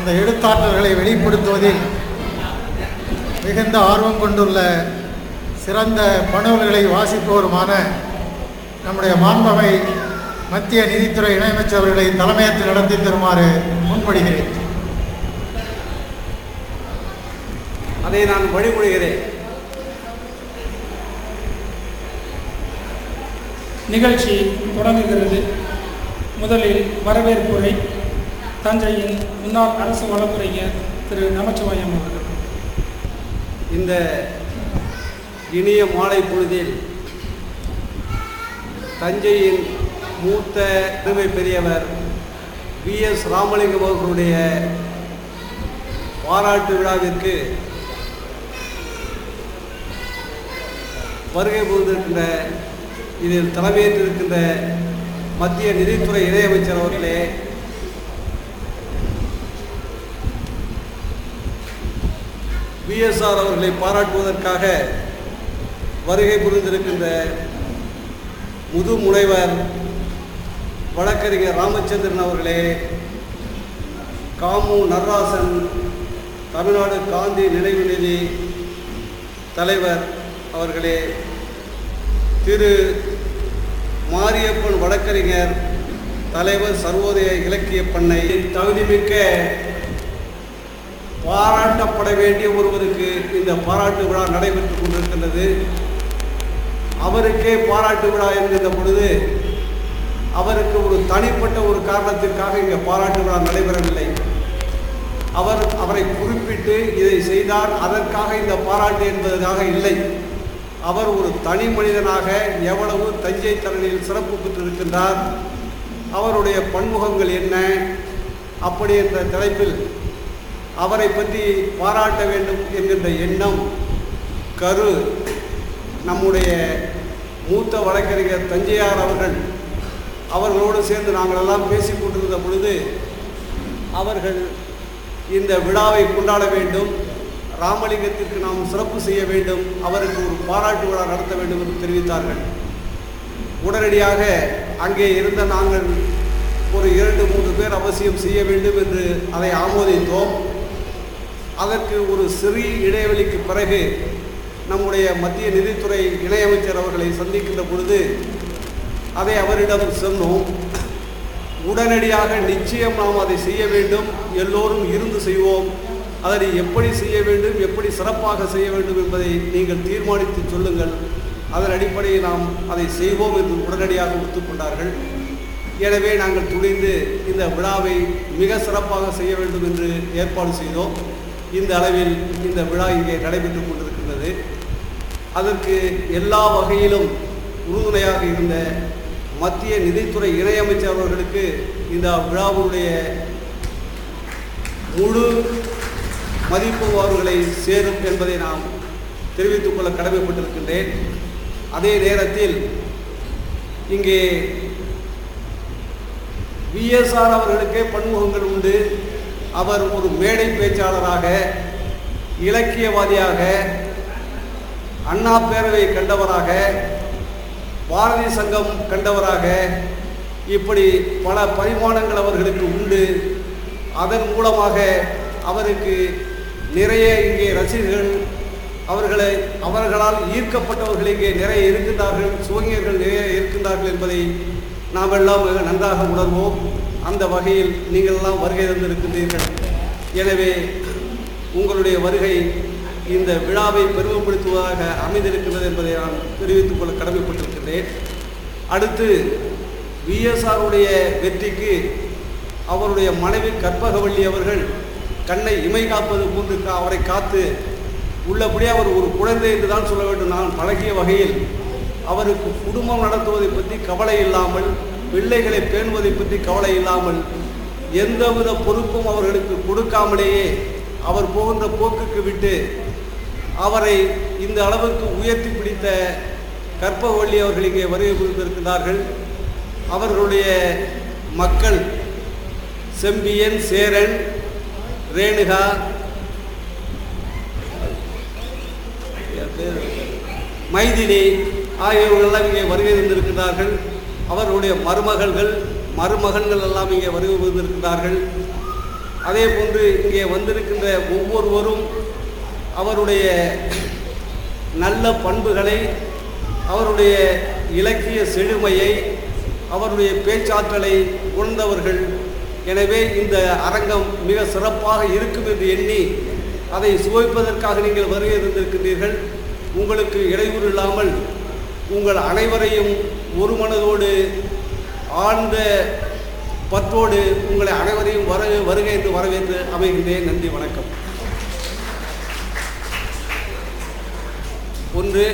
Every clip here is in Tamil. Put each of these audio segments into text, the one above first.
அந்த எழுத்தாற்றல்களை வெளிப்படுத்துவதில் மிகுந்த ஆர்வம் கொண்டுள்ள சிறந்த பணுவல்களை வாசிப்பவருமான நம்முடைய மாண்பமை மத்திய நிதித்துறை இணையமைச்சர்களை தலைமையேற்று நடத்தி தருமாறு முன்மொழிகிறேன் அதை நான் வழிமொழிகிறேன் நிகழ்ச்சி தொடங்குகிறது முதலில் வரவேற்புரை தஞ்சையின் முன்னாள் அரசு வழக்குரைஞர் திரு நமச்சிவாயம் அவர்கள் இந்த இனிய மாலை பொழுதில் தஞ்சையின் மூத்த பெருமை பெரியவர் வி எஸ் ராமலிங்கம் அவர்களுடைய பாராட்டு விழாவிற்கு வருகை புரிந்திருக்கின்ற இதில் தலைமையேற்றிருக்கின்ற மத்திய நிதித்துறை இணையமைச்சர் அவர்களே பிஎஸ்ஆர் அவர்களை பாராட்டுவதற்காக வருகை புரிந்திருக்கின்ற முது முனைவர் வழக்கறிஞர் ராமச்சந்திரன் அவர்களே காமு நடராசன் தமிழ்நாடு காந்தி நினைவு நிதி தலைவர் அவர்களே திரு மாரியப்பன் வழக்கறிஞர் தலைவர் சர்வோதய இலக்கிய பண்ணை தகுதிமிக்க பாராட்டப்பட வேண்டிய ஒருவருக்கு இந்த பாராட்டு விழா நடைபெற்றுக் கொண்டிருக்கின்றது அவருக்கே பாராட்டு விழா என்கின்ற பொழுது அவருக்கு ஒரு தனிப்பட்ட ஒரு காரணத்திற்காக இங்கே பாராட்டு விழா நடைபெறவில்லை அவர் அவரை குறிப்பிட்டு இதை செய்தார் அதற்காக இந்த பாராட்டு என்பதற்காக இல்லை அவர் ஒரு தனி மனிதனாக எவ்வளவு தஞ்சை தரணியில் சிறப்பு பெற்றிருக்கின்றார் அவருடைய பன்முகங்கள் என்ன அப்படி என்ற தலைப்பில் அவரை பற்றி பாராட்ட வேண்டும் என்கின்ற எண்ணம் கரு நம்முடைய மூத்த வழக்கறிஞர் தஞ்சையார் அவர்கள் அவர்களோடு சேர்ந்து நாங்கள் எல்லாம் பேசிக் கொண்டிருந்த பொழுது அவர்கள் இந்த விழாவை கொண்டாட வேண்டும் ராமலிங்கத்திற்கு நாம் சிறப்பு செய்ய வேண்டும் அவருக்கு ஒரு பாராட்டு விழா நடத்த வேண்டும் என்று தெரிவித்தார்கள் உடனடியாக அங்கே இருந்த நாங்கள் ஒரு இரண்டு மூன்று பேர் அவசியம் செய்ய வேண்டும் என்று அதை ஆமோதித்தோம் அதற்கு ஒரு சிறிய இடைவெளிக்கு பிறகு நம்முடைய மத்திய நிதித்துறை இணையமைச்சர் அவர்களை சந்திக்கின்ற பொழுது அதை அவரிடம் சொன்னோம் உடனடியாக நிச்சயம் நாம் அதை செய்ய வேண்டும் எல்லோரும் இருந்து செய்வோம் அதனை எப்படி செய்ய வேண்டும் எப்படி சிறப்பாக செய்ய வேண்டும் என்பதை நீங்கள் தீர்மானித்து சொல்லுங்கள் அதன் அடிப்படையில் நாம் அதை செய்வோம் என்று உடனடியாக ஒத்துக்கொண்டார்கள் எனவே நாங்கள் துணிந்து இந்த விழாவை மிக சிறப்பாக செய்ய வேண்டும் என்று ஏற்பாடு செய்தோம் இந்த அளவில் இந்த விழா இங்கே நடைபெற்றுக் கொண்டிருக்கின்றது அதற்கு எல்லா வகையிலும் உறுதுணையாக இருந்த மத்திய நிதித்துறை இணையமைச்சர் அவர்களுக்கு இந்த விழாவுடைய முழு மதிப்பு அவர்களை சேரும் என்பதை நாம் தெரிவித்துக் கொள்ள கடமைப்பட்டிருக்கின்றேன் அதே நேரத்தில் இங்கே விஎஸ்ஆர் அவர்களுக்கே பன்முகங்கள் உண்டு அவர் ஒரு மேடை பேச்சாளராக இலக்கியவாதியாக அண்ணா பேரவை கண்டவராக பாரதி சங்கம் கண்டவராக இப்படி பல பரிமாணங்கள் அவர்களுக்கு உண்டு அதன் மூலமாக அவருக்கு நிறைய இங்கே ரசிகர்கள் அவர்களை அவர்களால் ஈர்க்கப்பட்டவர்கள் இங்கே நிறைய இருக்கின்றார்கள் சுவங்கியர்கள் நிறைய இருக்கின்றார்கள் என்பதை நாம் எல்லாம் மிக நன்றாக உணர்வோம் அந்த வகையில் நீங்கள் எல்லாம் வருகை தந்திருக்கின்றீர்கள் எனவே உங்களுடைய வருகை இந்த விழாவை பெருமைப்படுத்துவதாக அமைந்திருக்கின்றது என்பதை நான் தெரிவித்துக் கொள்ள கடமைப்பட்டிருக்கின்றேன் அடுத்து விஎஸ்ஆருடைய வெற்றிக்கு அவருடைய மனைவி கற்பகவள்ளி அவர்கள் கண்ணை இமை காப்பது போன்று கா- அவரை காத்து உள்ளபடியே அவர் ஒரு குழந்தை என்று தான் சொல்ல வேண்டும் நான் பழகிய வகையில் அவருக்கு குடும்பம் நடத்துவதை பற்றி கவலை இல்லாமல் பிள்ளைகளை பேணுவதை பற்றி கவலை இல்லாமல் எந்தவித பொறுப்பும் அவர்களுக்கு கொடுக்காமலேயே அவர் போகின்ற போக்குக்கு விட்டு அவரை இந்த அளவுக்கு உயர்த்தி பிடித்த கற்பகவள்ளி அவர்கள் இங்கே வருகை புரிந்திருக்கிறார்கள் அவர்களுடைய மக்கள் செம்பியன் சேரன் ரேணுகா மைதினி ஆகியவர்களெல்லாம் இங்கே வருகை தந்திருக்கிறார்கள் அவர்களுடைய மருமகள்கள் மருமகன்கள் எல்லாம் இங்கே வருகை புரிந்திருக்கிறார்கள் அதே போன்று இங்கே வந்திருக்கின்ற ஒவ்வொருவரும் அவருடைய நல்ல பண்புகளை அவருடைய இலக்கிய செழுமையை அவருடைய பேச்சாற்றலை உணர்ந்தவர்கள் எனவே இந்த அரங்கம் மிக சிறப்பாக இருக்கும் என்று எண்ணி அதை சுவைப்பதற்காக நீங்கள் வருகை இருந்திருக்கின்றீர்கள் உங்களுக்கு இடையூறு இல்லாமல் உங்கள் அனைவரையும் ஒரு மனதோடு ஆழ்ந்த பற்றோடு உங்களை அனைவரையும் வர வருகை என்று வரவேற்று அமைகின்றேன் நன்றி வணக்கம் ஒன்று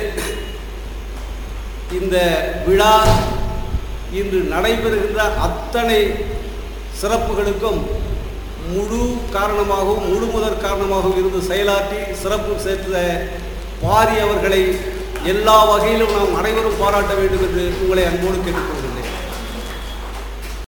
இந்த விழா இன்று நடைபெறுகின்ற அத்தனை சிறப்புகளுக்கும் முழு காரணமாகவும் முழு முதற் காரணமாகவும் இருந்து செயலாற்றி சிறப்பு சேர்த்த பாரி அவர்களை எல்லா வகையிலும் நாம் அனைவரும் பாராட்ட வேண்டும் என்று உங்களை அன்போடு கேட்டுக்கொள்கிறேன்